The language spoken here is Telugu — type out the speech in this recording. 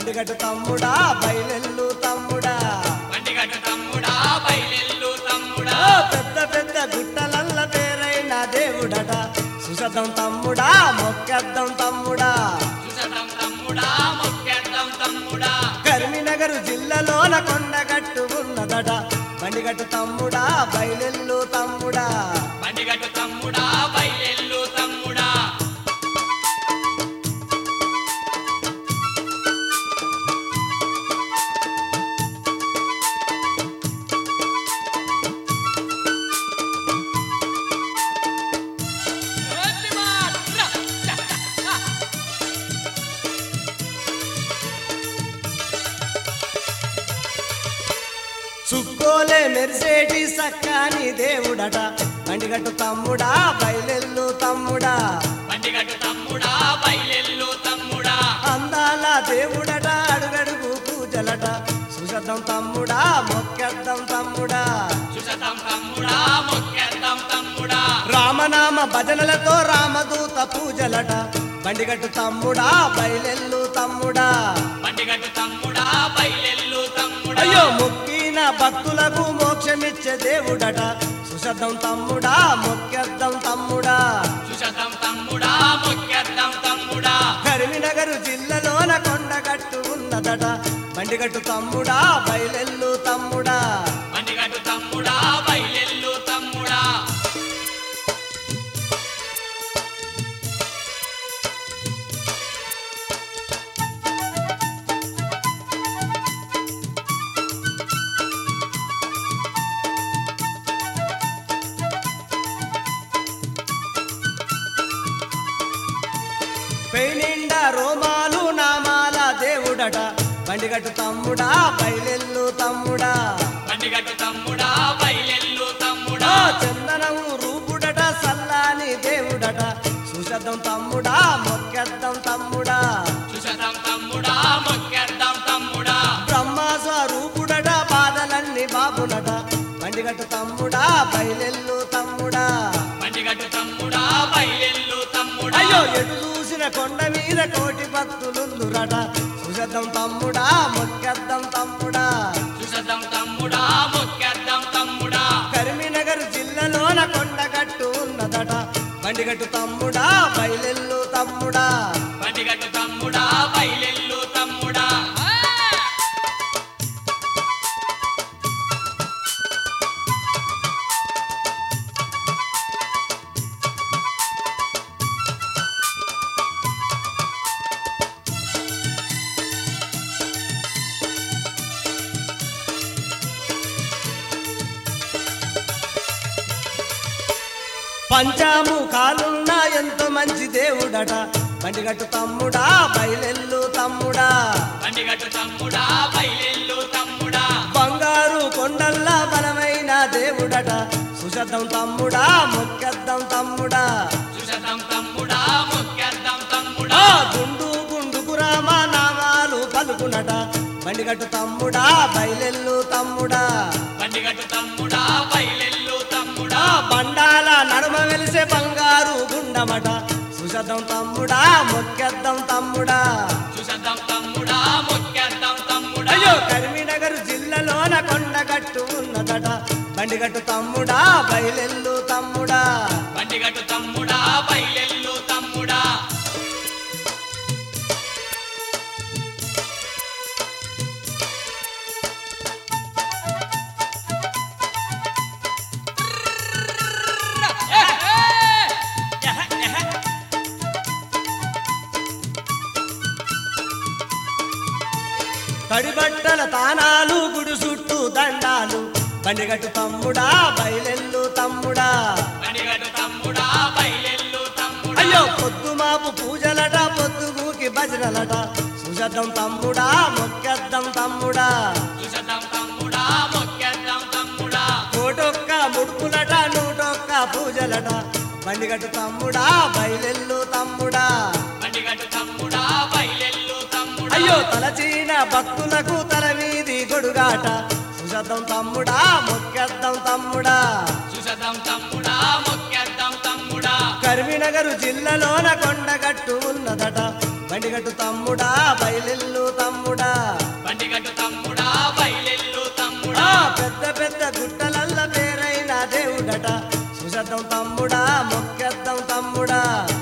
బండిగట్టు తమ్ముడా బయలెల్లు తమ్ముడా బండిగట్టు తమ్ముడా బయలెల్లు తమ్ముడా ఓ పెద్ద పెద్ద గుట్టలల్ల పేరైన దేవుడట సుశతం తమ్ముడా మొక్కెద్దం తమ్ముడా చూసటం తమ్ముడా మొక్కేద్దాం తమ్ముడా కరీంనగర్ జిల్లాలోన కొండగట్టు ఉన్నదట బండిగట్టు తమ్ముడా బయలెల్లు తమ్ముడా బండిగట్టు తమ్ముడా బయలెల్లు తమ్ముడా చుక్కోలే మెరిసేటి సక్కాని దేవుడట బండిగట్టు తమ్ముడా బయలెల్లు తమ్ముడా బండిగట్టు తమ్ముడా బయలెల్లు తమ్ముడా అందాల దేవుడట అడుగడుగు పూజలట సుశతం తమ్ముడా మొక్కెద్దం తమ్ముడా చూసటం తమ్ముడా మొక్కేద్దాం తమ్ముడా రామనామ భజనలతో రామదూత పూజలట బండిగట్టు తమ్ముడా బయలెల్లు తమ్ముడా బండిగట్టు తమ్ముడా బయలెల్లు తమ్ముడా అయ్యో మొక్కిన భక్తులకు మోక్షమిచ్చే దేవుడట సుశద్ధం తమ్ముడా మొక్కెద్దం తమ్ముడా చూసటం తమ్ముడా మొక్కేద్దాం తమ్ముడా కరీంనగర్ జిల్లాలోన కొండగట్టు ఉన్నదట బండిగట్టు తమ్ముడా బయలెల్లు తమ్ముడా బండిగట్టు తమ్ముడా బయలెల్లు తమ్ముడా పెయినిండా రోమాలు నామాల దేవుడట బండిగట్టు తమ్ముడా బయలెల్లు తమ్ముడా బండిగట్టు తమ్ముడా బయలెల్లు తమ్ముడా ఆ చందనము రూపుడట సల్లాని దేవుడట సుశద్ధం తమ్ముడా మొక్కెద్దం తమ్ముడా చూసటం తమ్ముడా మొక్కేద్దాం తమ్ముడా బ్రహ్మ స్వరూపుడట బాధలన్నీ బాబునట బండిగట్టు తమ్ముడా బయలెల్లు తమ్ముడా బండిగట్టు తమ్ముడా బయలెల్లు తమ్ముడా అయ్యో ఎటు చూసిన కొండ మీద కోటి భక్తులుందురట సుశద్ధం తమ్ముడా మొక్కెద్దం తమ్ముడా చూసటం తమ్ముడా మొక్కేద్దాం తమ్ముడా కరీంనగర్ జిల్లాలోన కొండగట్టు ఉన్నదట బండిగట్టు తమ్ముడా బయలెల్లు తమ్ముడా బండిగట్టు తమ్ముడా బయలెల్లు తమ్ముడా పంచాము కాలున్న ఎంతో మంచి దేవుడట బండిగట్టు తమ్ముడా బయలెల్లు తమ్ముడా బండిగట్టు తమ్ముడా బయలెల్లు తమ్ముడా బంగారు కొండల్లా బలమైన దేవుడట సుశద్ధం తమ్ముడా మొక్కెద్దం తమ్ముడా చూసటం తమ్ముడా మొక్కేద్దాం తమ్ముడా ఆ గుండు గుండుకు రామ నామాలు పలుకునట బండిగట్టు తమ్ముడా బయలెల్లు తమ్ముడా బండిగట్టు తమ్ముడా బయలెల్లు తమ్ముడా ఆ బండాల నడుమ వెలిసే బంగారు గుండమట సుశద్ధం తమ్ముడా మొక్కెద్దం తమ్ముడా చూసటం తమ్ముడా మొక్కేద్దాం తమ్ముడా అయ్యో కరీంనగర్ జిల్లాలోన కొండగట్టు ఉన్నదట బండిగట్టు తమ్ముడా బయలెల్లు తమ్ముడా బండిగట్టు తమ్ముడా బయలెల్లు తమ్ముడా తడిబట్టల తానాలు గుడి చుట్టూ దండాలు బండిగట్టు తమ్ముడా బయలెల్లు తమ్ముడా బండిగట్టు తమ్ముడా బయలెల్లు తమ్ముడా అయ్యో పొద్దు మాపు పూజలట పొద్దుగూకి భజనలట సుశద్ధం తమ్ముడా మొక్కెద్దం తమ్ముడా చూసటం తమ్ముడా మొక్కేద్దాం తమ్ముడా కోటొక్క ముడుపులట నూటొక్క పూజలట బండిగట్టు తమ్ముడా బయలెల్లు తమ్ముడా బండిగట్టు తమ్ముడా బయలెల్లు తమ్ముడా అయ్యో తలచీన భక్తులకు తల వీధి గొడుగాట సుశద్ధం తమ్ముడా మొక్కెద్దం తమ్ముడా చూసటం తమ్ముడా మొక్కేద్దాం తమ్ముడా కరీంనగర్ జిల్లాలోన కొండగట్టు ఉన్నదట బండిగట్టు తమ్ముడా బయలెల్లు తమ్ముడా గుట్టలల్ల పేరైన దేవుడట చూసేద్దాం తమ్ముడా మొక్కేద్దాం తమ్ముడా